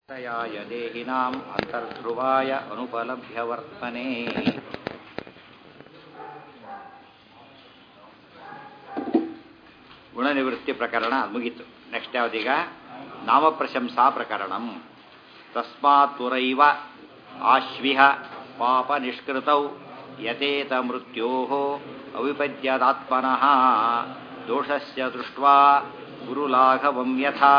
याय देहिनाम् अन्तर्ध्रुवाय अनुपलभ्यवर्तने ಗುಣನಿವೃತ್ತಿ ಪ್ರಕರಣ ಮುಗೀತು ನೆಕ್ಸ್ಟ್ ಯಾವ್ದೀಗ ನಾಮಪ್ರಶಂಸಾ ಪ್ರಕರಣಂ ತಸ್ಮಾತ್ ಪುರೈವ ಆಶ್ವಿಹ ಪಾಪ ನಿಷ್ಕೃತೌ ಯತೇತ ಮೃತ್ಯೋ ಅವಿಪದ್ಯದಾತ್ಮನಃ ದೋಷಸ್ಯ ದೃಷ್ಟ್ವಾ ಗುರುಲಾಘವಂ ಯಥಾ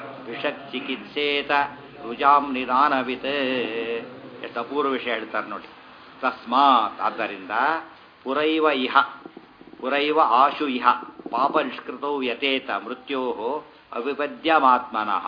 ವಿಷಚಿಕಿತ್ಸೇತ ರುಜಾಂ ನಿಧಾನವಿತ್ ಎಷ್ಟು ಅಪೂರ್ವ ವಿಷಯ ಹೇಳ್ತಾರೆ ನೋಡಿ ತಸ್ಮಾತ್ ಆದ್ದರಿಂದ ಪುರೈವ ಇಹ ಪುರೈವ ಆಶು ಇಹ ಪಾಪ ನಿಷ್ಕೃತೌ ಯತೇತ ಮೃತ್ಯೋ ಅವಿಪದ್ಯಮಾತ್ಮನಃ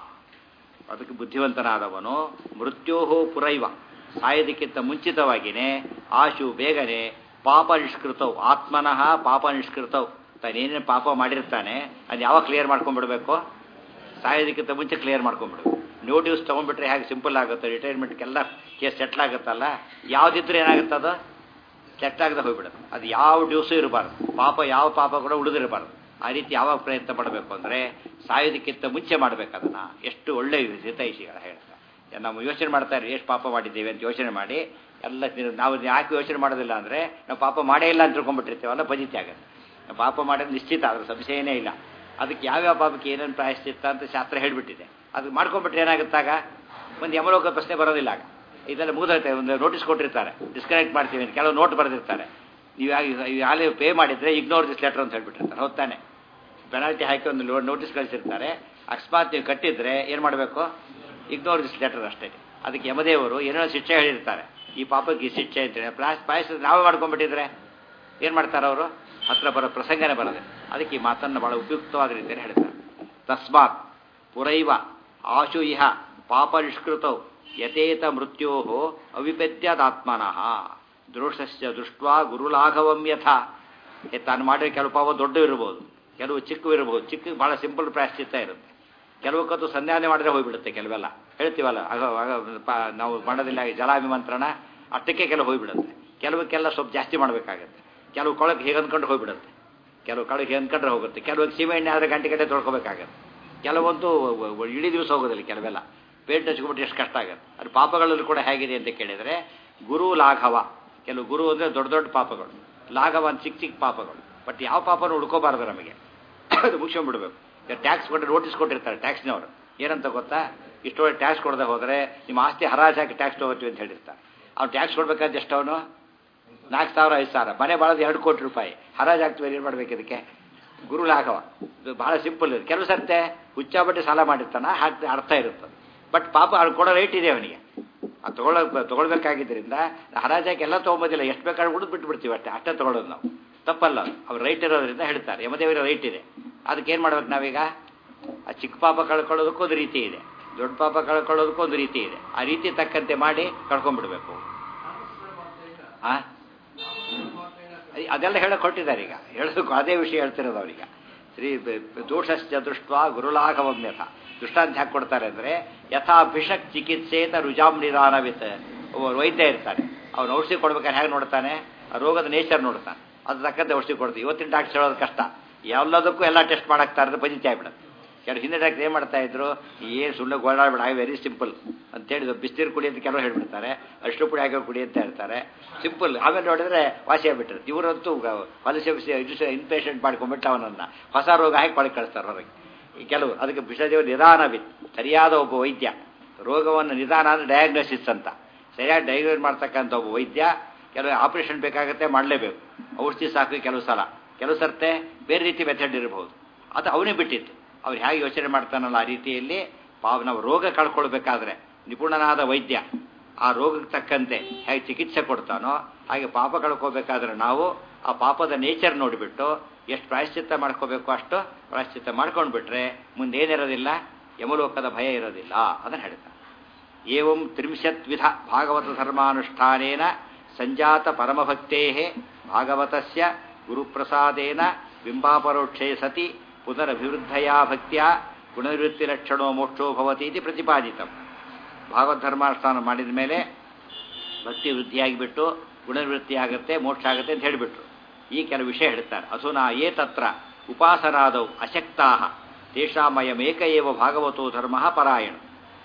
ಅದಕ್ಕೆ ಬುದ್ಧಿವಂತನಾದವನು ಮೃತ್ಯೋ ಪುರೈವ ಸಾಯೋದಕ್ಕಿಂತ ಮುಂಚಿತವಾಗಿಯೇ ಆಶು ಬೇಗನೆ ಪಾಪ ನಿಷ್ಕೃತವು ಆತ್ಮನಃ ಪಾಪ ನಿಷ್ಕೃತವು ತಾನೇನೇನು ಪಾಪ ಮಾಡಿರ್ತಾನೆ ಅದು ಯಾವಾಗ ಕ್ಲಿಯರ್ ಮಾಡ್ಕೊಂಡ್ಬಿಡ್ಬೇಕು ಸಾಯೋದಕ್ಕಿಂತ ಮುಂಚೆ ಕ್ಲಿಯರ್ ಮಾಡ್ಕೊಂಡ್ಬಿಡ್ಬೇಕು ನೋಟಿಸ್ ತೊಗೊಂಡ್ಬಿಟ್ರೆ ಹೇಗೆ ಸಿಂಪಲ್ ಆಗುತ್ತೆ ರಿಟೈರ್ಮೆಂಟ್ಗೆಲ್ಲ ಕೇಸ್ ಸೆಟ್ಲ್ ಆಗುತ್ತಲ್ಲ ಯಾವುದಿದ್ರೆ ಏನಾಗುತ್ತೆ ಅದು ಸೆಟ್ ಆಗದೆ ಹೋಗ್ಬಿಡುತ್ತೆ ಅದು ಯಾವ ಡ್ಯೂಸು ಇರಬಾರ್ದು ಪಾಪ ಯಾವ ಪಾಪ ಕೂಡ ಉಳಿದಿರಬಾರ್ದು ಆ ರೀತಿ ಯಾವಾಗ ಪ್ರಯತ್ನ ಮಾಡಬೇಕು ಅಂದರೆ ಸಾಯೋದಕ್ಕಿಂತ ಮುಂಚೆ ಮಾಡಬೇಕು ಅದನ್ನು ಎಷ್ಟು ಒಳ್ಳೆ ಹಿತೈಷಿಗಳ ಹೇಳ್ತಾರೆ ನಾವು ಯೋಚನೆ ಮಾಡ್ತಾ ಇದ್ದೀವಿ ಎಷ್ಟು ಪಾಪ ಮಾಡಿದ್ದೇವೆ ಅಂತ ಯೋಚನೆ ಮಾಡಿ ಎಲ್ಲ ನಾವು ಯಾಕೆ ಯೋಚನೆ ಮಾಡೋದಿಲ್ಲ ಅಂದರೆ ನಾವು ಪಾಪ ಮಾಡೇ ಇಲ್ಲ ಅಂತ ತಿಳ್ಕೊಂಡ್ಬಿಟ್ಟಿರ್ತೀವಲ್ಲ ಫಜಿತಿ ಆಗುತ್ತೆ ನಾವು ಪಾಪ ಮಾಡೋದು ನಿಶ್ಚಿತ ಅದ್ರ ಸಂಶಯನೇ ಇಲ್ಲ ಅದಕ್ಕೆ ಯಾವ್ಯಾವ ಪಾಪಕ್ಕೆ ಏನೇನು ಪ್ರಾಯಶ್ಚಿತ್ತ ಅಂತ ಶಾಸ್ತ್ರ ಹೇಳಿಬಿಟ್ಟಿದೆ ಅದು ಮಾಡ್ಕೊಂಡ್ಬಿಟ್ರೆ ಏನಾಗುತ್ತಾಗ ಒಂದು ಯಮಲೋಕ ಪ್ರಶ್ನೆ ಬರೋದಿಲ್ಲ ಆಗ ಇದೆಲ್ಲ ಮುಗಿದೈತೆ ಒಂದು ನೋಟಿಸ್ ಕೊಟ್ಟಿರ್ತಾರೆ ಡಿಸ್ಕನೆಕ್ಟ್ ಮಾಡ್ತೀವಿ ಅಂತ ಕೆಲವು ನೋಟ್ ಬರೆದಿರ್ತಾರೆ ನೀವು ಯಾಲೇ ಪೇ ಮಾಡಿದರೆ ಇಗ್ನೋರ್ ದಿಸ್ ಲೆಟರ್ ಅಂತ ಹೇಳ್ಬಿಟ್ಟಿರ್ತಾರೆ ಹೊತ್ತಾನೆ ಪೆನಾಲ್ಟಿ ಹಾಕಿ ಒಂದು ನೋಟಿಸ್ ಕಳಿಸಿರ್ತಾರೆ ಅಕಸ್ಮಾತ್ ನೀವು ಕಟ್ಟಿದ್ರೆ ಏನು ಮಾಡಬೇಕು ಇಗ್ನೋರ್ ದಿಸ್ ಲೆಟರ್ ಅಷ್ಟೇ ಅದಕ್ಕೆ ಯಮದೇವರು ಏನೇನೋ ಶಿಕ್ಷೆ ಹೇಳಿರ್ತಾರೆ ಈ ಪಾಪಕ್ಕೆ ಈ ಶಿಕ್ಷೆ ಅಂತೇಳಿ ಪ್ಲಾಸ್ ಪಾಯಸ ನಾವೇ ಮಾಡ್ಕೊಂಡ್ಬಿಟ್ಟಿದ್ರೆ ಏನು ಮಾಡ್ತಾರೆ ಅವರು ಹತ್ರ ಬರೋ ಪ್ರಸಂಗನೇ ಬರೋದೆ ಅದಕ್ಕೆ ಈ ಮಾತನ್ನು ಬಹಳ ಉಪಯುಕ್ತವಾದ ರೀತಿಯಲ್ಲಿ ಹೇಳ್ತಾರೆ ತಸ್ಮಾತ್ ಪುರೈವ ಆಶು ಇಹ ಪಾಪ ನಿಷ್ಕೃತೌ ಯತೇತ ಮೃತ್ಯೋ ಅವಿಪದ್ಯದಾತ್ಮನಃ ದೃಷ್ಟಸ್ಯ ದೃಷ್ಟ್ವಾ ಗುರುಲಾಘವಂ ಯಥ ತಾನು ಮಾಡಿರೋ ಕೆಲವು ಪಾಪ ದೊಡ್ಡ ಇರ್ಬೋದು ಕೆಲವು ಚಿಕ್ಕವು ಇರ್ಬೋದು ಚಿಕ್ಕ ಭಾಳ ಸಿಂಪಲ್ ಪ್ರಾಯಶ್ಚಿತ್ತ ಇರುತ್ತೆ ಕೆಲವಕ್ಕಂತೂ ಸಂಧ್ಯಾನೆ ಮಾಡಿದ್ರೆ ಹೋಗ್ಬಿಡುತ್ತೆ ಕೆಲವೆಲ್ಲ ಹೇಳ್ತೀವಲ್ಲ ಆಗ ಆಗ ನಾವು ಮಾಡೋದಿಲ್ಲ ಜಲಾಭಿಮಂತ್ರಣ ಅಷ್ಟಕ್ಕೆ ಕೆಲವು ಹೋಗ್ಬಿಡುತ್ತೆ ಕೆಲವಕ್ಕೆಲ್ಲ ಸ್ವಲ್ಪ ಜಾಸ್ತಿ ಮಾಡಬೇಕಾಗತ್ತೆ ಕೆಲವು ಕೊಳಕ್ಕೆ ಹೇಗೆ ಅಂದ್ಕೊಂಡು ಹೋಗ್ಬಿಡುತ್ತೆ ಕೆಲವು ಕಳಗೆ ಹೇಗೆ ಅಂದ್ಕೊಂಡ್ರೆ ಹೋಗುತ್ತೆ ಕೆಲವು ಸೀಮೆ ಎಣ್ಣೆ ಆದರೆ ಗಂಟೆ ಗಂಟೆ ತೊಳ್ಕೊಬೇಕಾಗತ್ತೆ ಕೆಲವೊಂದು ಇಡೀ ದಿವಸ ಹೋಗೋದಿಲ್ಲ ಕೆಲವೆಲ್ಲ ಪೇಟ್ ಹಚ್ಕೊಬಿಟ್ಟು ಎಷ್ಟು ಕಷ್ಟ ಆಗುತ್ತೆ ಅದು ಪಾಪಗಳಲ್ಲಿ ಕೂಡ ಹೇಗಿದೆ ಅಂತ ಕೇಳಿದರೆ ಗುರು ಲಾಘವ ಕೆಲವು ಗುರು ಅಂದರೆ ದೊಡ್ಡ ದೊಡ್ಡ ಪಾಪಗಳು ಲಾಘವ ಅಂತ ಚಿಕ್ಕ ಚಿಕ್ಕ ಪಾಪಗಳು ಬಟ್ ಯಾವ ಪಾಪನೂ ಹುಡ್ಕೋಬಾರ್ದು ನಮಗೆ ಅದು ಮುಗಿಸ್ಕೊಂಡ್ಬಿಡ್ಬೇಕು ಟ್ಯಾಕ್ಸ್ ಕೊಟ್ಟು ನೋಟಿಸ್ ಕೊಟ್ಟಿರ್ತಾರೆ ಟ್ಯಾಕ್ಸ್ನವರು ಏನಂತ ಗೊತ್ತಾ ಇಷ್ಟೊಳ್ಳೆ ಟ್ಯಾಕ್ಸ್ ಕೊಡದೆ ಹೋದರೆ ನಿಮ್ಮ ಆಸ್ತಿ ಹರಾಜು ಹಾಕಿ ಟ್ಯಾಕ್ಸ್ ತೊಗೋತೀವಿ ಅಂತ ಹೇಳಿರ್ತಾರೆ ಅವ್ನು ಟ್ಯಾಕ್ಸ್ ಕೊಡ್ಬೇಕಾದ್ರೆ ಎಷ್ಟು ಅವನು ನಾಲ್ಕು ಸಾವಿರ ಐದು ಸಾವಿರ ಮನೆ ಬಾಳೋದು ಎರಡು ಕೋಟಿ ರೂಪಾಯಿ ಹರಾಜು ಹಾಕ್ತೀವಿ ಏನು ಮಾಡ್ಬೇಕು ಇದಕ್ಕೆ ಗುರು ಲಾಘವ ಇದು ಭಾಳ ಸಿಂಪಲ್ ಇದೆ ಕೆಲವು ಸರ್ತೆ ಹುಚ್ಚಾಬಟ್ಟಿ ಸಾಲ ಮಾಡಿರ್ತಾನೆ ಹಾಕಿ ಅರ್ಥ ಇರುತ್ತೆ ಬಟ್ ಪಾಪ ಅವ್ನು ಕೊಡೋ ರೇಟ್ ಇದೆ ಅವನಿಗೆ ಅದು ತೊಗೊಳ ತೊಗೊಳ್ಬೇಕಾಗಿದ್ದರಿಂದ ಹರಾಜಾಗಿ ಎಲ್ಲ ತೊಗೊಂಬೋದಿಲ್ಲ ಎಷ್ಟು ಬೇಕಾದ್ರೂ ಉಳಿದು ಬಿಟ್ಟು ಬಿಡ್ತೀವಿ ಅಷ್ಟೇ ಅಷ್ಟೇ ತೊಗೊಳೋದು ನಾವು ತಪ್ಪಲ್ಲ ಅವ್ರು ರೈಟ್ ಇರೋದ್ರಿಂದ ಹೇಳ್ತಾರೆ ಯಮದೇವರ ರೈಟ್ ಇದೆ ಅದಕ್ಕೆ ಏನು ಮಾಡ್ಬೇಕು ನಾವೀಗ ಆ ಚಿಕ್ಕ ಪಾಪ ಕಳ್ಕೊಳ್ಳೋದಕ್ಕೂ ಒಂದು ರೀತಿ ಇದೆ ದೊಡ್ಡ ಪಾಪ ಕಳ್ಕೊಳ್ಳೋದಕ್ಕೂ ಒಂದು ರೀತಿ ಇದೆ ಆ ರೀತಿ ತಕ್ಕಂತೆ ಮಾಡಿ ಕಳ್ಕೊಂಡ್ಬಿಡ್ಬೇಕು ಆ ಅದೆಲ್ಲ ಹೇಳಕ್ ಹೊರಟಿದ್ದಾರೆ ಈಗ ಹೇಳೋದಕ್ಕೂ ಅದೇ ವಿಷಯ ಹೇಳ್ತಿರೋದು ಅವ್ರೀಗ ಶ್ರೀ ದೋಷಶ್ಚ ದೃಷ್ಟ ಗುರುಲಾಘವಮ್ಯಥ ದೃಷ್ಟಾಂತ ಹಾಕಿ ಕೊಡ್ತಾರೆ ಅಂದರೆ ಯಥಾ ಭಿಷಕ್ ಚಿಕಿತ್ಸೇತ ರುಜಾಂ ನಿಧಾನವಿತ್ ಒಬ್ಬ ವೈದ್ಯ ಇರ್ತಾನೆ ಅವನು ಔಷಧಿ ಕೊಡ್ಬೇಕಾದ್ರೆ ಹೇಗೆ ನೋಡ್ತಾನೆ ಆ ರೋಗದ ನೇಚರ್ ನೋಡ್ತಾನೆ ಅದು ತಕ್ಕಂತೆ ಔಷಧಿ ಕೊಡ್ತೀವಿ ಇವತ್ತಿನ ಡಾಕ್ಟರ್ ಹೇಳೋದು ಕಷ್ಟ ಎಲ್ಲದಕ್ಕೂ ಎಲ್ಲ ಟೆಸ್ಟ್ ಮಾಡಾಕ್ತಾ ಇರೋದು ಪಂಚಾಯತ್ ಆಗ್ಬಿಡುತ್ತೆ ಕೆಲವು ಹಿಂದೆ ಡಾಕ್ಟರ್ ಏನು ಮಾಡ್ತಾ ಇದ್ರು ಏನು ಸುಳ್ಳು ಗೋಳಾಡ್ಬೇಡ ಐ ವೆರಿ ಸಿಂಪಲ್ ಅಂತ ಹೇಳಿದ್ರು ಬಿಸಿನೀರು ಕುಡಿ ಅಂತ ಕೆಲವರು ಹೇಳ್ಬಿಡ್ತಾರೆ ಅಷ್ಟು ಪುಡಿ ಹಾಕೋ ಕುಡಿ ಅಂತ ಹೇಳ್ತಾರೆ ಸಿಂಪಲ್ ಆಮೇಲೆ ನೋಡಿದ್ರೆ ವಾಸಿ ಆಗ್ಬಿಟ್ಟಿರುತ್ತೆ ಇವರಂತೂ ವಲಸೆ ಇದು ಇನ್ಪೇಷಂಟ್ ಮಾಡ್ಕೊಂಡ್ಬಿಟ್ಟು ಅವನನ್ನು ಹೊಸ ರೋಗ ಹಾಕಿ ಒಳಗೆ ಕಳಿಸ್ತಾರೆ ಹೊರಗೆ ಈ ಕೆಲವು ಅದಕ್ಕೆ ವಿಷದೇವ ನಿಧಾನವಿತ್ತು ಸರಿಯಾದ ಒಬ್ಬ ವೈದ್ಯ ರೋಗವನ್ನು ನಿಧಾನ ಅಂದರೆ ಡಯಾಗ್ನೋಸಿಸ್ ಅಂತ ಸರಿಯಾಗಿ ಡಯಾಗ್ನೋಸ್ ಮಾಡ್ತಕ್ಕಂಥ ಒಬ್ಬ ವೈದ್ಯ ಕೆಲವು ಆಪರೇಷನ್ ಬೇಕಾಗತ್ತೆ ಮಾಡಲೇಬೇಕು ಔಷಧಿ ಸಾಕು ಕೆಲವು ಸಲ ಕೆಲವು ಸರ್ತೆ ಬೇರೆ ರೀತಿ ಮೆಥಡ್ ಇರಬಹುದು ಅದು ಅವನೇ ಬಿಟ್ಟಿತ್ತು ಅವ್ರು ಹೇಗೆ ಯೋಚನೆ ಮಾಡ್ತಾನಲ್ಲ ಆ ರೀತಿಯಲ್ಲಿ ಪಾಪ ನಾವು ರೋಗ ಕಳ್ಕೊಳ್ಬೇಕಾದ್ರೆ ನಿಪುಣನಾದ ವೈದ್ಯ ಆ ರೋಗಕ್ಕೆ ತಕ್ಕಂತೆ ಹೇಗೆ ಚಿಕಿತ್ಸೆ ಕೊಡ್ತಾನೋ ಹಾಗೆ ಪಾಪ ಕಳ್ಕೋಬೇಕಾದ್ರೆ ನಾವು ಆ ಪಾಪದ ನೇಚರ್ ನೋಡಿಬಿಟ್ಟು ಎಷ್ಟು ಪ್ರಾಯಶ್ಚಿತ್ತ ಮಾಡ್ಕೋಬೇಕು ಅಷ್ಟು ಪ್ರಾಯಶ್ಚಿತ್ತ ಮಾಡ್ಕೊಂಡ್ಬಿಟ್ರೆ ಮುಂದೆ ಏನಿರೋದಿಲ್ಲ ಯಮಲೋಕದ ಭಯ ಇರೋದಿಲ್ಲ ಅದನ್ನು ಹೇಳ್ತಾರೆ ಏವಂ ತ್ರಿಂಶತ್ ವಿಧ ಭಾಗವತ ಧರ್ಮಾನುಷ್ಠಾನೇನ ಸಂಜಾತ ಪರಮಭಕ್ತೇ ಭಾಗವತಸ್ಯ ಗುರುಪ್ರಸಾದೇನ ಬಿಂಬಾಪರೋಕ್ಷೇ ಸತಿ ಪುನರಭಿವೃದ್ಧಯಾ ಭಕ್ತಿಯ ಗುಣನಿವೃತ್ತಿಲಕ್ಷಣೋ ಮೋಕ್ಷೋ ಭವತಿ ಇದು ಪ್ರತಿಪಾದಿತ ಭಾಗವತ ಧರ್ಮಾನುಷ್ಠಾನ ಮಾಡಿದ ಮೇಲೆ ಭಕ್ತಿ ವೃದ್ಧಿಯಾಗಿಬಿಟ್ಟು ಗುಣನಿವೃತ್ತಿ ಆಗುತ್ತೆ ಮೋಕ್ಷ ಆಗುತ್ತೆ ಅಂತ ಹೇಳಿಬಿಟ್ರು ಈ ಕೆಲವು ವಿಷಯ ಹೇಳ್ತಾರೆ ಅಸುನಾ ಏ ತತ್ರ ಉಪಾಸನಾದವು ಅಶಕ್ತಾ ತೇಷಾಮಯಮೇಕ ಏವ ಭಾಗವತೋ ಧರ್ಮ ಪರಾಯಣ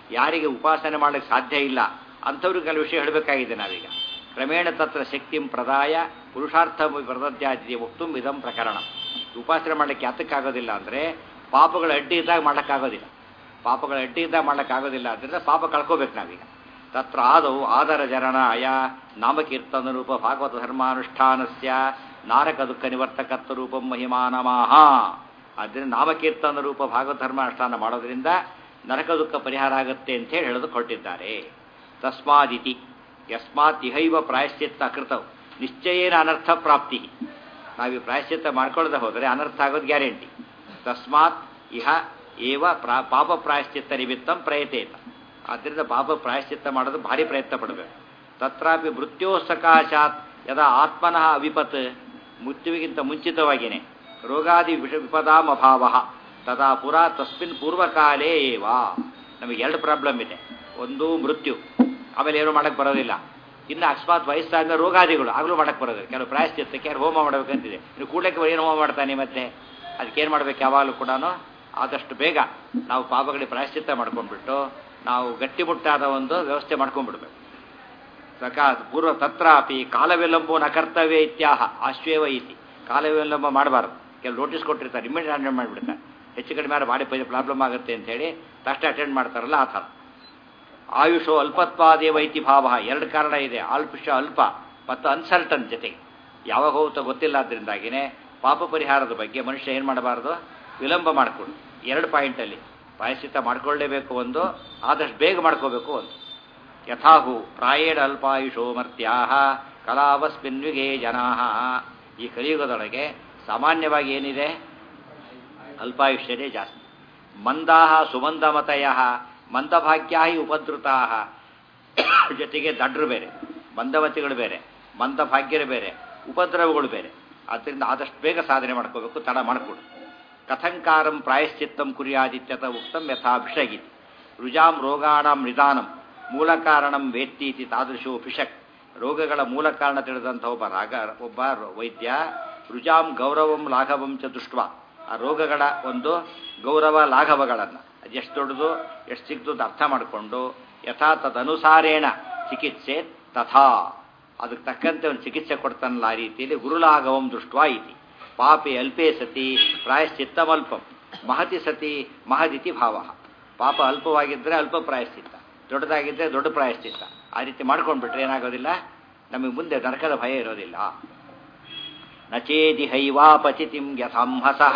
ಯಾರಿಗೆ ಉಪಾಸನೆ ಮಾಡಲಿಕ್ಕೆ ಸಾಧ್ಯ ಇಲ್ಲ ಅಂಥವ್ರಿಗೆ ಕೆಲವು ವಿಷಯ ಹೇಳಬೇಕಾಗಿದೆ ನಾವೀಗ ಕ್ರಮೇಣ ತತ್ರ ಶಕ್ತಿಂ ಪ್ರದಾಯ ಪುರುಷಾರ್ಥ ಪ್ರದದ್ಯಾದಿ ವಕ್ತುಂ ಇದಂ ಪ್ರಕರಣ ಉಪಾಸನೆ ಮಾಡಲಿಕ್ಕೆ ಯಾತಕ್ಕಾಗೋದಿಲ್ಲ ಅಂದರೆ ಪಾಪಗಳ ಅಡ್ಡಿ ಇದ್ದಾಗ ಮಾಡೋಕ್ಕಾಗೋದಿಲ್ಲ ಪಾಪಗಳ ಅಡ್ಡಿ ಇದ್ದಾಗ ಮಾಡೋಕ್ಕಾಗೋದಿಲ್ಲ ಆದ್ದರಿಂದ ಪಾಪ ಕಳ್ಕೋಬೇಕು ನಾವೀಗ ತತ್ರ ಆದೌ ಆದರ ಜನನಾಯ ನಾಮಕೀರ್ತನ ರೂಪ ಭಾಗವತ ಧರ್ಮಾನುಷ್ಠಾನಸ್ಯ ನಾರಕ ದುಃಖ ನಿವರ್ತಕತ್ವ ರೂಪಂ ಮಹಿಮಾನಮಾಹ ಆದ್ದರಿಂದ ನಾಮಕೀರ್ತನ ರೂಪ ಭಾಗವತ ಧರ್ಮಾನುಷ್ಠಾನ ಮಾಡೋದ್ರಿಂದ ನರಕ ದುಃಖ ಪರಿಹಾರ ಆಗುತ್ತೆ ಅಂತ ಹೇಳಿ ಹೇಳೋದು ಕೊಟ್ಟಿದ್ದಾರೆ ತಸ್ಮಾದಿತಿ ಯಸ್ಮಾತ್ ಇಹೈವ ಪ್ರಾಯಶ್ಚಿತ್ತ ಕೃತವು ನಿಶ್ಚಯೇನ ಅನರ್ಥ ಪ್ರಾಪ್ತಿ ನಾವು ಈ ಪ್ರಾಯಶ್ಚಿತ್ತ ಮಾಡ್ಕೊಳ್ಳದೆ ಹೋದರೆ ಅನರ್ಥ ಆಗೋದು ಗ್ಯಾರಂಟಿ ತಸ್ಮಾತ್ ಇಹ ಏವ ಪ್ರಾ ಪಾಪ ಪ್ರಾಯಶ್ಚಿತ್ತ ನಿಮಿತ್ತಂ ಪ್ರಯತೇತ ಆದ್ದರಿಂದ ಪಾಪ ಪ್ರಾಯಶ್ಚಿತ್ತ ಮಾಡೋದು ಭಾರಿ ಪ್ರಯತ್ನ ಪಡಬೇಕು ತತ್ರಾಪಿ ಮೃತ್ಯೋ ಸಕಾಶಾತ್ ಯದಾ ಆತ್ಮನಃ ಅವಿಪತ್ ಮೃತ್ಯುವಿಗಿಂತ ಮುಂಚಿತವಾಗಿಯೇ ರೋಗಾದಿ ವಿಷ ವಿಪದಾಮಭಾವ ತದಾ ಪುರಾ ತಸ್ಮಿನ್ ಪೂರ್ವಕಾಲೇ ಏವ ನಮಗೆ ಎರಡು ಪ್ರಾಬ್ಲಮ್ ಇದೆ ಒಂದು ಮೃತ್ಯು ಆಮೇಲೆ ಏನು ಮಾಡಕ್ಕೆ ಬರೋದಿಲ್ಲ ಇನ್ನು ಅಕಸ್ಮಾತ್ ವಯಸ್ಸಾದ ರೋಗಾದಿಗಳು ಆಗಲೂ ಮಾಡಕ್ಕೆ ಬರೋದಿಲ್ಲ ಕೆಲವು ಪ್ರಾಯಶ್ಚಿತ್ತಕ್ಕೆ ಯಾರು ಹೋಮ ಮಾಡಬೇಕಂತಿದೆ ಇನ್ನು ಕೂಡಕ್ಕೆ ಏನು ಹೋಮ ಮಾಡ್ತಾನೆ ಮತ್ತೆ ಅದಕ್ಕೇನು ಮಾಡ್ಬೇಕು ಯಾವಾಗಲೂ ಕೂಡ ಆದಷ್ಟು ಬೇಗ ನಾವು ಪಾಪಗಳಿಗೆ ಪ್ರಾಯಶ್ಚಿತ್ತ ಮಾಡ್ಕೊಂಡ್ಬಿಟ್ಟು ನಾವು ಗಟ್ಟಿಮುಟ್ಟಾದ ಒಂದು ವ್ಯವಸ್ಥೆ ಮಾಡ್ಕೊಂಡ್ಬಿಡ್ಬೇಕು ಸಕಾ ಪೂರ್ವ ತತ್ರಾಪಿ ಕಾಲವಿಲಂಬೋ ನ ಕರ್ತವ್ಯ ಇತ್ಯಾಹ ಆಶ್ವೇವ ಇತಿ ಕಾಲವಿಲಂಬ ಮಾಡಬಾರ್ದು ಕೆಲವು ನೋಟಿಸ್ ಕೊಟ್ಟಿರ್ತಾರೆ ಇಮಿಡಿಯೇಟ್ ಅಟೆಂಡ್ ಮಾಡಿಬಿಡ್ತಾರೆ ಹೆಚ್ಚು ಕಡಿಮೆ ಆದ್ರೆ ಬಾಡಿ ಪ್ರಾಬ್ಲಮ್ ಆಗುತ್ತೆ ಅಂತೇಳಿ ತಕ್ಷಣ ಅಟೆಂಡ್ ಮಾಡ್ತಾರಲ್ಲ ಆ ಥರ ಆಯುಷೋ ಅಲ್ಪತ್ವಾದೇ ವೈತಿ ಭಾವ ಎರಡು ಕಾರಣ ಇದೆ ಅಲ್ಪುಷ ಅಲ್ಪ ಮತ್ತು ಅನ್ಸರ್ಟನ್ ಜೊತೆಗೆ ಯಾವಾಗ ಹೋಗುತ್ತೋ ಗೊತ್ತಿಲ್ಲ ಅದರಿಂದಾಗಿನೇ ಪಾಪ ಪರಿಹಾರದ ಬಗ್ಗೆ ಮನುಷ್ಯ ಏನು ಮಾಡಬಾರ್ದು ವಿಳಂಬ ಮಾಡಿಕೊಡು ಎರಡು ಪಾಯಿಂಟಲ್ಲಿ ಪ್ರಾಯಶ್ಚಿತ್ತ ಮಾಡ್ಕೊಳ್ಳೇಬೇಕು ಒಂದು ಆದಷ್ಟು ಬೇಗ ಮಾಡ್ಕೋಬೇಕು ಒಂದು ಯಥಾಹು ಪ್ರಾಯೇಣ ಅಲ್ಪಾಯುಷೋ ಮರ್ತ್ಯಾಹ ಕಲಾವಸ್ಮಿನ್ವಿಗೆ ಜನಾ ಈ ಕಲಿಯುಗದೊಳಗೆ ಸಾಮಾನ್ಯವಾಗಿ ಏನಿದೆ ಅಲ್ಪಾಯುಷ್ಯನೇ ಜಾಸ್ತಿ ಮಂದಾಹ ಸುಮಂದಮತಯ ಮಂದಭಾಗ್ಯಾ ಹಿ ಉಪದ್ರುತಾ ಜೊತೆಗೆ ದಡ್ರು ಬೇರೆ ಮಂದವತಿಗಳು ಬೇರೆ ಮಂದಭಾಗ್ಯರು ಬೇರೆ ಉಪದ್ರವಗಳು ಬೇರೆ ಆದ್ದರಿಂದ ಆದಷ್ಟು ಬೇಗ ಸಾಧನೆ ಮಾಡ್ಕೋಬೇಕು ತಡ ಮಾಡಿಕೊಡು ಕಥಂಕಾರಂ ಪ್ರಾಯಶ್ಚಿತ್ತಂ ಕುರಿಯಾದಿತ್ಯತ ಉಕ್ತಂ ಯಥಾಭಿಷಗಿತಿ ರುಜಾಂ ರೋಗಾಣಂ ನಿಧಾನಂ ಮೂಲ ಕಾರಣಂ ವೇತ್ತೀತಿ ತಾದೃಶೋ ಭಿಷಕ್ ರೋಗಗಳ ಮೂಲ ಕಾರಣ ತಿಳಿದಂಥ ಒಬ್ಬ ರಾಗ ಒಬ್ಬ ವೈದ್ಯ ರುಜಾಂ ಗೌರವಂ ಲಾಘವಂ ಚ ದೃಷ್ಟ ಆ ರೋಗಗಳ ಒಂದು ಗೌರವ ಲಾಘವಗಳನ್ನು ಅದು ಎಷ್ಟು ದೊಡ್ಡದು ಎಷ್ಟು ಸಿಗ್ತದೆ ಅರ್ಥ ಮಾಡಿಕೊಂಡು ಯಥಾ ತದನುಸಾರೇಣ ಚಿಕಿತ್ಸೆ ತಥಾ ಅದಕ್ಕೆ ತಕ್ಕಂತೆ ಒಂದು ಚಿಕಿತ್ಸೆ ಕೊಡ್ತಾನಲ್ಲ ಆ ರೀತಿಯಲ್ಲಿ ಗುರುಲಾಘವಂ ದೃಷ್ಟ ಇತಿ ಪಾಪೆ ಅಲ್ಪೇ ಸತಿ ಪ್ರಾಯಶ್ಚಿತ್ತಮಲ್ಪಂ ಮಹತಿ ಸತಿ ಮಹದಿತಿ ಭಾವ ಪಾಪ ಅಲ್ಪವಾಗಿದ್ದರೆ ಅಲ್ಪ ಪ್ರಾಯಶ್ಚಿತ್ತ ದೊಡ್ಡದಾಗಿದ್ದರೆ ದೊಡ್ಡ ಪ್ರಾಯಶ್ಚಿತ್ತ ಆ ರೀತಿ ಮಾಡ್ಕೊಂಡ್ಬಿಟ್ರೆ ಏನಾಗೋದಿಲ್ಲ ನಮಗೆ ಮುಂದೆ ನರಕದ ಭಯ ಇರೋದಿಲ್ಲ ನಚೇದಿ ಹೈವಾಪಚಿತಿಂ ಯಥಂಹಸಃ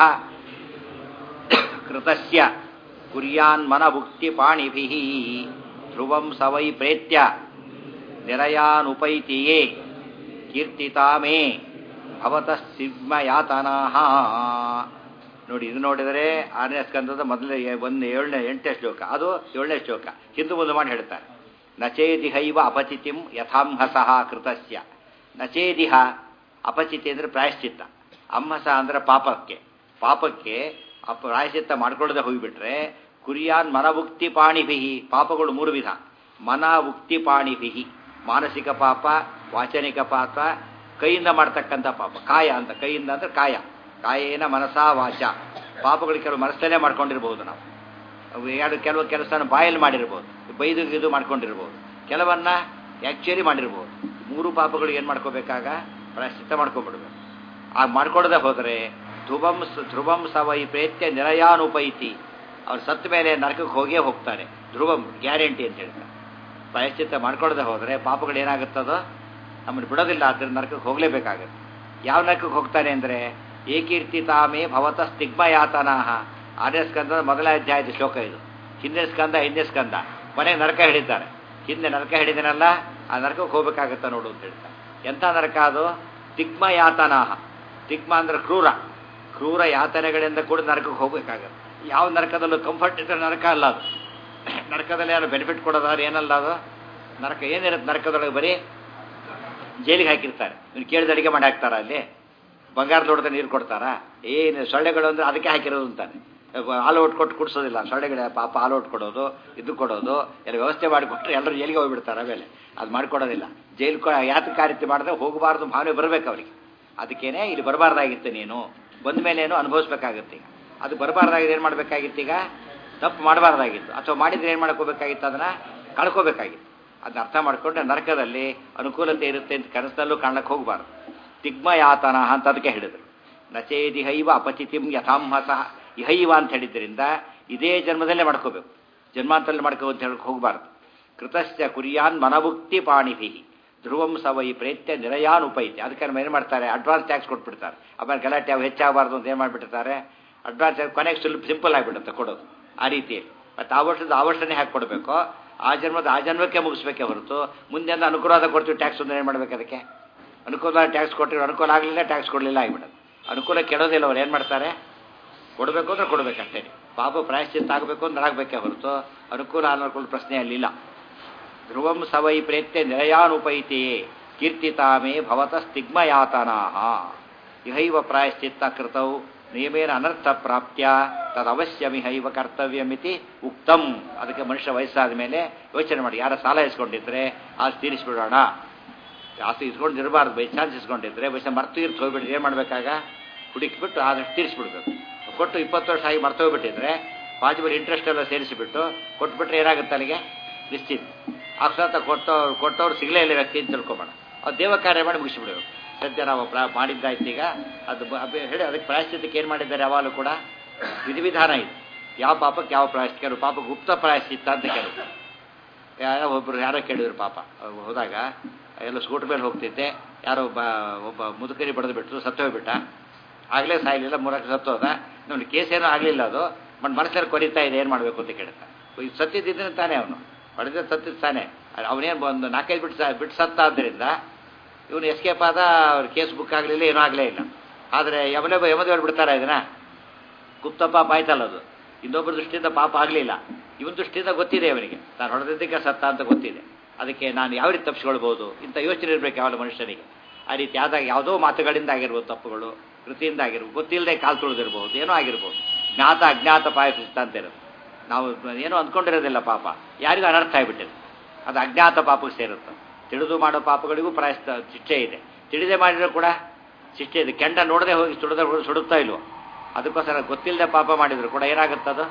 ಕೃತಸ್ಯ ಕುರ್ಯಾನ್ಮನಭುಕ್ತಿ ಪಾಣಿಭಿ ಧ್ರುವಂ ಸವೈ ಪ್ರೇತ್ಯ ನಿರಯಾನುಪೈತಿಯೇ ಕೀರ್ತಿತಾ ಮೇ ಭವತ ಸಿಗ್ಮಯಾತನಾ ನೋಡಿ ಇದು ನೋಡಿದರೆ ಆರನೇ ಸ್ಕಂದದ ಮೊದಲನೇ ಒಂದು ಏಳನೇ ಎಂಟನೇ ಶ್ಲೋಕ ಅದು ಏಳನೇ ಶ್ಲೋಕ ಹಿಂದೂ ಮುಂದೆ ಮಾಡಿ ಹೇಳ್ತಾರೆ ನಚೇದಿಹೈವ ಅಪಚಿತಿಂ ಯಥಾಂಹಸಃ ಕೃತಸ್ಯ ನಚೇದಿಹ ಅಪಚಿತಿ ಅಂದರೆ ಪ್ರಾಯಶ್ಚಿತ್ತ ಅಂಹಸ ಅಂದರೆ ಪಾಪಕ್ಕೆ ಪಾಪಕ್ಕೆ ಆ ಪ್ರಾಯಶ್ಚಿತ್ತ ಮಾಡ್ಕೊಳ್ಳದೆ ಹೋಗಿಬಿಟ್ರೆ ಕುರಿಯಾನ್ ಮನಭುಕ್ತಿ ಪಾಣಿಭಿಹಿ ಪಾಪಗಳು ಮೂರು ವಿಧ ಮನ ಉಕ್ತಿ ಪಾಣಿಭಿಹಿ ಮಾನಸಿಕ ಪಾಪ ವಾಚನಿಕ ಪಾಪ ಕೈಯಿಂದ ಮಾಡ್ತಕ್ಕಂಥ ಪಾಪ ಕಾಯ ಅಂತ ಕೈಯಿಂದ ಅಂದ್ರೆ ಕಾಯ ಕಾಯೇನ ಮನಸಾ ವಾಚ ಪಾಪಗಳು ಕೆಲವು ಮನಸ್ಸಲ್ಲೇ ಮಾಡ್ಕೊಂಡಿರ್ಬೋದು ನಾವು ಅವು ಎರಡು ಕೆಲವು ಕೆಲಸನ ಬಾಯಲ್ಲಿ ಮಾಡಿರ್ಬೋದು ಬೈದು ಇದು ಮಾಡ್ಕೊಂಡಿರ್ಬೋದು ಕೆಲವನ್ನ ಆ್ಯಕ್ಚುಲಿ ಮಾಡಿರ್ಬೋದು ಮೂರು ಪಾಪಗಳು ಏನು ಮಾಡ್ಕೋಬೇಕಾಗ ಪ್ರಾಯಶ್ಚಿತ್ತ ಮಾಡ್ಕೊಂಡ್ಬಿಡ್ಬೇಕು ಆಗ ಮಾಡ್ಕೊಡದೆ ಹೋದರೆ ಧ್ರುವಂ ಸ- ಧ್ರುವಂ ಸವೈ ಪ್ರೇತ್ಯ ನಿರಯಾನುಪೈತಿ ಅವ್ರು ಸತ್ತ ಮೇಲೆ ನರಕಕ್ಕೆ ಹೋಗೇ ಹೋಗ್ತಾರೆ ಧ್ರುವಂ ಗ್ಯಾರಂಟಿ ಅಂತ ಹೇಳ್ತಾರೆ ಪ್ರಾಯಶ್ಚಿತ್ತ ಮಾಡ್ಕೊಡದೆ ಹೋದರೆ ಪಾಪಗಳು ಏನಾಗುತ್ತದೋ ನಮ್ಮನ್ನು ಬಿಡೋದಿಲ್ಲ ಆದ್ದರಿಂದ ನರಕಕ್ಕೆ ಹೋಗಲೇಬೇಕಾಗುತ್ತೆ ಯಾವ ನರಕಕ್ಕೆ ಹೋಗ್ತಾನೆ ಅಂದರೆ ಏಕೀರ್ತಿ ತಾಮೇ ಭವತ ಸ್ತಿಗ್ಮಯಾತನಾಹ ಆರ್ಯ ಸ್ಕಂದದ ಮೊದಲ ಅಧ್ಯಾಯದ ಶ್ಲೋಕ ಇದು ಹಿಂದಿನ ಸ್ಕಂದ ಹಿಂದಿನ ಸ್ಕಂದ ಮನೆಗೆ ನರಕ ಹಿಡಿತಾರೆ ಹಿಂದೆ ನರಕ ಹಿಡಿದನಲ್ಲ ಆ ನರಕಕ್ಕೆ ಹೋಗ್ಬೇಕಾಗತ್ತ ನೋಡು ಅಂತ ಹೇಳ್ತಾರೆ ಎಂಥ ನರಕ ಅದು ತಿಗ್ಮ ಯಾತನಾಹ ತಿಗ್ಮ ಅಂದ್ರೆ ಕ್ರೂರ ಕ್ರೂರ ಯಾತನೆಗಳಿಂದ ಕೂಡ ನರಕಕ್ಕೆ ಹೋಗ್ಬೇಕಾಗತ್ತೆ ಯಾವ ನರಕದಲ್ಲೂ ಕಂಫರ್ಟ್ ಇದ್ರೆ ನರಕ ಅಲ್ಲ ಅದು ನರಕದಲ್ಲಿ ಯಾರು ಬೆನಿಫಿಟ್ ಕೊಡೋದಾದ್ರೆ ಏನಲ್ಲ ಅದು ನರಕ ಏನಿರುತ್ತೆ ನರಕದೊಳಗೆ ಬರೀ ಜೈಲಿಗೆ ಹಾಕಿರ್ತಾರೆ ನೀವು ಕೇಳಿದ ಅಡಿಗೆ ಮಾಡಿ ಹಾಕ್ತಾರ ಅಲ್ಲಿ ಬಂಗಾರದ ಲೋಟದ ನೀರು ಕೊಡ್ತಾರಾ ಏನು ಸೊಳ್ಳೆಗಳು ಅಂದ್ರೆ ಅದಕ್ಕೆ ಹಾಕಿರೋದು ಅಂತಾನೆ ಹಾಲು ಒಟ್ಟು ಕೊಟ್ಟು ಕುಡಿಸೋದಿಲ್ಲ ಸೊಳ್ಳೆಗಳ ಪಾಪ ಹಾಲು ಒಟ್ಟು ಕೊಡೋದು ಇದು ಕೊಡೋದು ಎಲ್ಲ ವ್ಯವಸ್ಥೆ ಮಾಡಿಕೊಟ್ರೆ ಎಲ್ಲರೂ ಜೈಲಿಗೆ ಹೋಗ್ಬಿಡ್ತಾರೆ ಆಮೇಲೆ ಅದು ಮಾಡ್ಕೊಡೋದಿಲ್ಲ ಜೈಲು ಯಾತಕ್ಕೆ ಆ ರೀತಿ ಮಾಡಿದ್ರೆ ಹೋಗಬಾರ್ದು ಭಾವನೆ ಬರಬೇಕು ಅವರಿಗೆ ಅದಕ್ಕೇನೆ ಇಲ್ಲಿ ಬರಬಾರ್ದಾಗಿತ್ತು ನೀನು ಬಂದ ಮೇಲೆ ಏನು ಅನುಭವಿಸ್ಬೇಕಾಗುತ್ತೆ ಈಗ ಅದು ಬರಬಾರ್ದಾಗಿದೆ ಏನು ಮಾಡಬೇಕಾಗಿತ್ತು ಈಗ ತಪ್ಪು ಮಾಡಬಾರ್ದಾಗಿತ್ತು ಅಥವಾ ಮಾಡಿದ್ರೆ ಏನು ಮಾಡ್ಕೋಬೇಕಾಗಿತ್ತು ಅದನ್ನು ಕಳ್ಕೋಬೇಕಾಗಿತ್ತು ಅದನ್ನ ಅರ್ಥ ಮಾಡಿಕೊಂಡ್ರೆ ನರಕದಲ್ಲಿ ಅನುಕೂಲತೆ ಇರುತ್ತೆ ಅಂತ ಕನಸಲ್ಲೂ ಕಾಣಕ್ಕೆ ಹೋಗಬಾರ್ದು ತಿಗ್ಮಯಾತನ ಅಂತ ಅದಕ್ಕೆ ಹೇಳಿದರು ನಚೇದಿಹೈವ ಅಪಚಿತಿಂ ಯಥಾಂಹಸಃ ಇಹೈವ ಅಂತ ಹೇಳಿದ್ರಿಂದ ಇದೇ ಜನ್ಮದಲ್ಲೇ ಮಾಡ್ಕೋಬೇಕು ಜನ್ಮಾಂತರಲ್ಲಿ ಮಾಡ್ಕೋ ಅಂತ ಹೇಳಕ್ಕೆ ಹೋಗಬಾರ್ದು ಕೃತಶ್ಚ ಕುರಿಯಾನ್ ಮನಭುಕ್ತಿ ಪಾಣಿಭಿ ಧ್ರುವಂ ಸವೈ ಪ್ರೇತ್ಯ ನಿರಯಾನ್ ಉಪೈತಿ ಅದಕ್ಕೆ ನಮ್ಮ ಏನು ಮಾಡ್ತಾರೆ ಅಡ್ವಾನ್ಸ್ ಟ್ಯಾಕ್ಸ್ ಕೊಟ್ಬಿಡ್ತಾರೆ ಆಮೇಲೆ ಗಲಾಟೆ ಅವು ಹೆಚ್ಚಾಗಬಾರ್ದು ಅಂತ ಏನು ಮಾಡಿಬಿಡ್ತಾರೆ ಅಡ್ವಾನ್ಸ್ ಕೊನೆಗೆ ಸ್ವಲ್ಪ ಸಿಂಪಲ್ ಆಗಿಬಿಡುತ್ತೆ ಕೊಡೋದು ಆ ರೀತಿಯಲ್ಲಿ ಮತ್ತು ಆ ವರ್ಷದ ಆ ವರ್ಷನೇ ಹಾಕಿ ಕೊಡಬೇಕು ಆ ಜನ್ಮದ ಆ ಜನ್ಮಕ್ಕೆ ಮುಗಿಸ್ಬೇಕೇ ಹೊರತು ಮುಂದೆ ಒಂದು ಅನುಕೂಲವಾದ ಕೊಡ್ತೀವಿ ಟ್ಯಾಕ್ಸ್ ಒಂದು ಏನು ಮಾಡ್ಬೇಕು ಅದಕ್ಕೆ ಅನುಕೂಲ ಟ್ಯಾಕ್ಸ್ ಕೊಟ್ಟಿರೋ ಅನುಕೂಲ ಆಗಲಿಲ್ಲ ಟ್ಯಾಕ್ಸ್ ಕೊಡಲಿಲ್ಲ ಆಗಿಬಿಡೋದು ಅನುಕೂಲ ಕೆಡೋದಿಲ್ಲ ಅವ್ರು ಏನು ಮಾಡ್ತಾರೆ ಕೊಡಬೇಕು ಅಂದ್ರೆ ಕೊಡಬೇಕಷ್ಟೇ ಪಾಪ ಪ್ರಾಯಶ್ಚಿತ್ತ ಆಗಬೇಕು ಅಂದ್ರೆ ಆಗಬೇಕೇ ಹೊರತು ಅನುಕೂಲ ಅನುಕೂಲ ಪ್ರಶ್ನೆ ಅಲ್ಲಿಲ್ಲ ಧ್ರುವಂ ಸವೈ ಪ್ರೇತ್ಯ ನಿರಯಾನುಪೈತಿಯೇ ಕೀರ್ತಿತಾಮೇ ಭವತ ಸ್ತಿಗ್ಮಯಾತನಾ ಇಹೈವ ಪ್ರಾಯಶ್ಚಿತ್ತ ಕೃತೌ ನಿಯಮೇನ ಅನರ್ಥ ಪ್ರಾಪ್ತ್ಯ ತದವಶ್ಯಮಿಹೈವ ಕರ್ತವ್ಯಮಿತಿ ಉಕ್ತಂ ಅದಕ್ಕೆ ಮನುಷ್ಯ ವಯಸ್ಸಾದ ಮೇಲೆ ಯೋಚನೆ ಮಾಡಿ ಯಾರ ಸಾಲ ಇಸ್ಕೊಂಡಿದ್ರೆ ಆಸ್ತಿ ತೀರಿಸ್ಬಿಡೋಣ ಆಸ್ತಿ ಇಸ್ಕೊಂಡಿರಬಾರ್ದು ಬೈ ಚಾನ್ಸ್ ಇಸ್ಕೊಂಡಿದ್ರೆ ಬೈ ಮರ್ತು ಇರ್ತು ಹೋಗ್ಬಿಟ್ಟು ಏನು ಮಾಡಬೇಕಾಗ ಹುಡುಕಿಬಿಟ್ಟು ಆದಷ್ಟು ತೀರಿಸ್ಬಿಡ್ಬೇಕು ಕೊಟ್ಟು ಇಪ್ಪತ್ತು ವರ್ಷ ಆಗಿ ಮರ್ತು ಹೋಗ್ಬಿಟ್ಟಿದ್ರೆ ಪಾಸಿಬಲ್ ಇಂಟ್ರೆಸ್ಟ್ ಎಲ್ಲ ಸೇರಿಸಿಬಿಟ್ಟು ಕೊಟ್ಬಿಟ್ರೆ ಏನಾಗುತ್ತೆ ಅಲ್ಲಿಗೆ ನಿಶ್ಚಿತ ಅಕ್ಷಾತ ಕೊಟ್ಟವ್ರು ಕೊಟ್ಟವ್ರು ಸಿಗಲೇ ಇಲ್ಲ ವ್ಯಕ್ತಿ ಅಂತ ತಿಳ್ಕೊಬೇಡ ಅದು ದೇವ ಕಾರ್ಯ ಮಾಡಿ ಮುಗಿಸ್ಬಿಡ್ಬೇಕು ಸದ್ಯ ನಾವು ಪ್ರಾ ಮಾಡಿದ್ದಾಯ್ತು ಈಗ ಅದು ಬ- ಅಬ್ಬೆ ಹೇಳಿ ಅದಕ್ಕೆ ಪ್ರಾಯಶ್ಚಿತ್ತಕ್ಕೆ ಏನು ಮಾಡಿದ್ದಾರೆ ಯಾವಾಗಲೂ ಕೂಡ ವಿಧಿವಿಧಾನ ಇದೆ ಯಾವ ಪಾಪಕ್ಕೆ ಯಾವ ಪ್ರಾಯಶ್ಚಿತ್ತ ಕೆಲವು ಪಾಪ ಗುಪ್ತ ಪ್ರಾಯಶ್ಚಿತ್ತ ಅಂತ ಕೆಲವು ಯಾರೋ ಒಬ್ಬರು ಯಾರೋ ಕೇಳಿದ್ರು ಪಾಪ ಅವ್ರು ಹೋದಾಗ ಎಲ್ಲ ಸ್ಕೂಟರ್ ಮೇಲೆ ಹೋಗ್ತಿದ್ದೆ ಯಾರೋ ಒಬ್ಬ ಒಬ್ಬ ಮುದುಕರಿ ಬಡ್ದು ಬಿಟ್ಟರು ಸತ್ತೋಗ್ಬಿಟ್ಟ ಆಗಲೇ ಸಾಯಲಿಲ್ಲ ಮೂರಕ್ಕೆ ಸತ್ತೋದ ನೋಡಿ ಕೇಸ್ ಏನೂ ಆಗಲಿಲ್ಲ ಅದು ಬಟ್ ಮನಸ್ಸಲ್ಲಿ ಕೊರಿತಾ ಇದೆ ಏನು ಮಾಡಬೇಕು ಅಂತ ಕೇಳ್ತಾ ಇದು ಸತ್ತಿದ್ದಿದ್ರೆ ತಾನೇ ಅವನು ಹೊಡೆದ ಸತ್ತಿದ್ದು ತಾನೇ ಅವನೇನು ಒಂದು ನಾಲ್ಕೈದು ಬಿಟ್ಟು ಸ ಬಿಟ್ಟು ಸತ್ತ ಆದ್ದರಿಂದ ಇವನು ಎಸ್ಕೇಪ್ ಆದ ಅವ್ರ ಕೇಸ್ ಬುಕ್ ಆಗಲಿಲ್ಲ ಏನೂ ಆಗಲೇ ಇಲ್ಲ ಆದರೆ ಯಮನೇ ಯಮದೇವರು ಬಿಡ್ತಾರ ಇದನ್ನ ಗುಪ್ತ ಪಾಪ ಆಯ್ತಲ್ಲ ಅದು ಇನ್ನೊಬ್ಬರ ದೃಷ್ಟಿಯಿಂದ ಪಾಪ ಆಗಲಿಲ್ಲ ಇವನ್ ದೃಷ್ಟಿಯಿಂದ ಗೊತ್ತಿದೆ ಅವನಿಗೆ ನಾನು ಹೊಡೆದಿದ್ದಕ್ಕೆ ಸತ್ತ ಅಂತ ಗೊತ್ತಿದೆ ಅದಕ್ಕೆ ನಾನು ಯಾವ ರೀತಿ ತಪ್ಪಿಸ್ಕೊಳ್ಬೋದು ಇಂಥ ಯೋಚನೆ ಇರಬೇಕು ಯಾವ ಮನುಷ್ಯನಿಗೆ ಆ ರೀತಿ ಆದಾಗ ಯಾವುದೋ ಮಾತುಗಳಿಂದ ಆಗಿರ್ಬೋದು ತಪ್ಪುಗಳು ಕೃತಿಯಿಂದ ಆಗಿರ್ಬೋದು ಗೊತ್ತಿಲ್ಲದೆ ಕಾಲು ತುಳಿದಿರ್ಬೋದು ಏನೋ ಆಗಿರ್ಬೋದು ಜ್ಞಾತ ಅಜ್ಞಾತ ಪಾಯಸಿಸ್ತ ಅಂತ ಇರೋದು ನಾವು ಏನೋ ಅಂದ್ಕೊಂಡಿರೋದಿಲ್ಲ ಪಾಪ ಯಾರಿಗೂ ಅನರ್ಥ ಆಗಿಬಿಟ್ಟಿದೆ ಅದು ಅಜ್ಞಾತ ಪಾಪಕ್ಕೆ ಸೇರುತ್ತೆ ತಿಳಿದು ಮಾಡೋ ಪಾಪಗಳಿಗೂ ಪ್ರಾಯಶ್ಚಿತ್ತ ಶಿಕ್ಷೆ ಇದೆ ತಿಳಿದೇ ಮಾಡಿರೋ ಕೂಡ ಶಿಕ್ಷೆ ಇದೆ ಕೆಂಡ ನೋಡದೆ ಹೋಗಿ ಸುಡದ ಸುಡುತ್ತಾ ಇಲ್ವೋ ಅದಕ್ಕೋಸ್ಕರ ಗೊತ್ತಿಲ್ಲದೆ ಪಾಪ ಮಾಡಿದ್ರು ಕೂಡ ಏನಾಗುತ್ತದು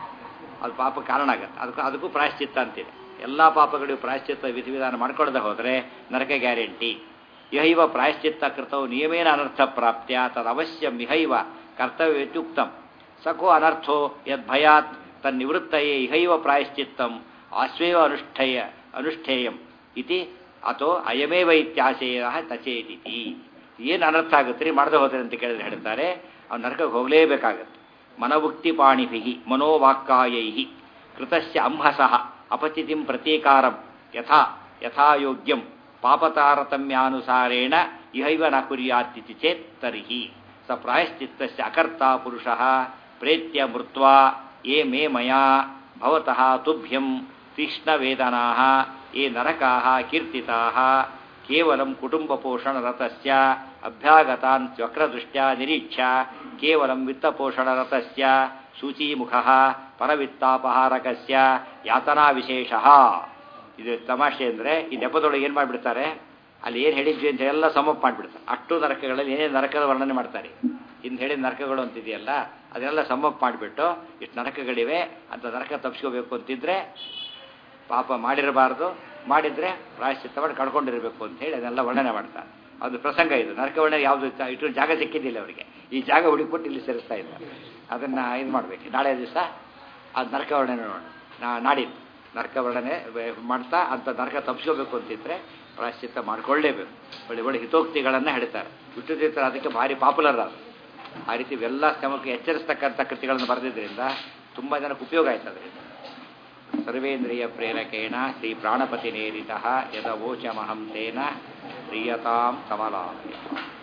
ಅದು ಪಾಪ ಕಾರಣ ಆಗುತ್ತೆ ಅದಕ್ಕೂ ಅದಕ್ಕೂ ಪ್ರಾಯಶ್ಚಿತ್ತ ಅಂತಿದೆ ಎಲ್ಲ ಪಾಪಗಳಿಗೂ ಪ್ರಾಯಶ್ಚಿತ್ತ ವಿಧಿವಿಧಾನ ಮಾಡ್ಕೊಳ್ಳದೆ ಹೋದರೆ ನರಕ ಗ್ಯಾರಂಟಿ ಯಹೈವ ಪ್ರಾಯಶ್ಚಿತ್ತ ಕೃತವು ನಿಯಮೇನ ಅನರ್ಥ ಪ್ರಾಪ್ತ್ಯ ತದವಶ್ಯ ಮಿಹೈವ ಕರ್ತವ್ಯತ್ಯುಕ್ತಂ ಸಖೋ ಅನರ್ಥೋ ಯದ್ಭಯಾತ್ ತನ್ನಿವೃತ್ತಯೇ ಇಹೈವ ಪ್ರಾಯಶ್ಚಿತ್ತಂ ಆಶ್ವೇವ ಅನುಷ್ಠೇಯ ಅನುಷ್ಠೇಯಂ ಇತಿ ಅಥೋ ಅಯಮೇವ ಇತ್ಯಾಶಯ ತಚೇದಿತಿ ಏನು ಅನರ್ಥ ಆಗುತ್ತೆ ರೀ ಮಾಡದೆ ಹೋದ್ರೆ ಅಂತ ಕೇಳಿದ್ರೆ ಹೇಳ್ತಾರೆ ಅವ್ನು ನರಕಕ್ಕೆ ಹೋಗಲೇಬೇಕಾಗತ್ತೆ ಮನವುಕ್ತಿ ಪಾಣಿಭಿ ಮನೋವಾಕ್ಕಾಯೈ ಕೃತಸ್ಯ ಅಂಹಸಃ ಅಪಚಿತಿಂ ಪ್ರತೀಕಾರಂ ಯಥಾ ಯಥಾಯೋಗ್ಯಂ ಪಾಪತಾರತಮ್ಯಾನುಸಾರೇಣ ಇಹೈವ ನ ಕುರ್ಯಾತ್ತಿತಿ ಚೇತ್ ತರ್ಹಿ ಸ ಪ್ರಾಯಶ್ಚಿತ್ತಸ್ಯ ಅಕರ್ತ ಪುರುಷಃ ಪ್ರೇತ್ಯ ಮೃತ್ವಾ ಯೇ ಮೇ ಮಯಾ ಭವತಃ ತುಭ್ಯಂ ತೀಕ್ಷ್ಣವೇದನಾಃ ಯೇ ನರಕಾಃ ಕೀರ್ತಿತಾಃ ಕೇವಲಂ ಕುಟುಂಬಪೋಷಣರತಸ್ಯ ಅಭ್ಯಾಗತಾನ್ ವಕ್ರದೃಷ್ಟ್ಯಾ ನಿರೀಕ್ಷ್ಯ ಕೇವಲಂ ವಿತ್ತಪೋಷಣರತಸ್ಯ ಶುಚೀಮುಖಃ ಪರವಿತ್ತಾಪಹಾರಕಸ್ಯ ಯಾತನಾ ವಿಶೇಷಃ ಇದು ತಮಾಷೆ ಅಂದರೆ ಈ ನೆಪದೊಳಗೆ ಏನು ಮಾಡಿಬಿಡ್ತಾರೆ ಅಲ್ಲಿ ಏನು ಹೇಳಿದ್ವಿ ಅಂತ ಎಲ್ಲ ಸಮಪ್ ಮಾಡಿಬಿಡ್ತಾರೆ ಅಷ್ಟು ನರಕಗಳಲ್ಲಿ ಏನೇನು ನರಕದ ವರ್ಣನೆ ಮಾಡ್ತಾರೆ ಇನ್ನು ಹೇಳಿದ ನರಕಗಳು ಅಂತಿದೆಯಲ್ಲ ಅದನ್ನೆಲ್ಲ ಸಮಪ್ ಮಾಡಿಬಿಟ್ಟು ಇಷ್ಟು ನರಕಗಳಿವೆ ಅಂತ ನರಕ ತಪ್ಪಿಸ್ಕೋಬೇಕು ಅಂತಿದ್ರೆ ಪಾಪ ಮಾಡಿರಬಾರ್ದು ಮಾಡಿದರೆ ಪ್ರಾಯಶ್ಚಿತ್ತ ಮಾಡಿ ಕಳ್ಕೊಂಡಿರಬೇಕು ಅಂತ ಹೇಳಿ ಅದನ್ನೆಲ್ಲ ವರ್ಣನೆ ಮಾಡ್ತಾರೆ ಅದು ಪ್ರಸಂಗ ಇದು ನರಕ ವರ್ಣನೆ ಯಾವುದು ಇಟ್ಟು ಜಾಗ ಸಿಕ್ಕಿದ್ದಿಲ್ಲ ಅವರಿಗೆ ಈ ಜಾಗ ಹುಡುಕ್ಬಿಟ್ಟು ಇಲ್ಲಿ ಸೇರಿಸ್ತಾ ಇದ್ದಾರೆ ಅದನ್ನು ಇದು ಮಾಡಬೇಕು ನಾಳೆ ದಿವಸ ಅದು ನರಕ ವರ್ಣನೆ ನೋಡೋಣ ನಾ ನಾಡಿದ್ದು ನರಕ ವರ್ಣನೆ ಮಾಡ್ತಾ ಅಂತ ನರಕ ತಪ್ಪಿಸ್ಕೋಬೇಕು ಅಂತಿದ್ರೆ ಪ್ರಾಯಶ್ಚಿತ್ತ ಮಾಡ್ಕೊಳ್ಳೇಬೇಕು ಒಳ್ಳೆ ಒಳ್ಳೆ ಹಿತೋಕ್ತಿಗಳನ್ನು ಹೇಳ್ತಾರೆ ವಿಷ್ಣು ಅದಕ್ಕೆ ಭಾರಿ ಪಾಪ್ಯುಲರ್ ಅದು ಆ ರೀತಿ ಇವೆಲ್ಲ ಶ್ರಮಕ್ಕೆ ಎಚ್ಚರಿಸ್ತಕ್ಕಂಥ ಕೃತಿಗಳನ್ನು ಬರೆದಿದ್ದರಿಂದ ತುಂಬ ಜನಕ್ಕೆ ಉಪಯೋಗ ಆಯ್ತು ಅದರಿಂದ ಸರ್ವೇಂದ್ರಿಯ ಪ್ರೇರಕೇಣ ಶ್ರೀ ಪ್ರಾಣಪತಿ ನೇರಿತ ಯದವೋಚಮಹಂ ತೇನ ಪ್ರಿಯತಾಂ ಕಮಲಾಲಯ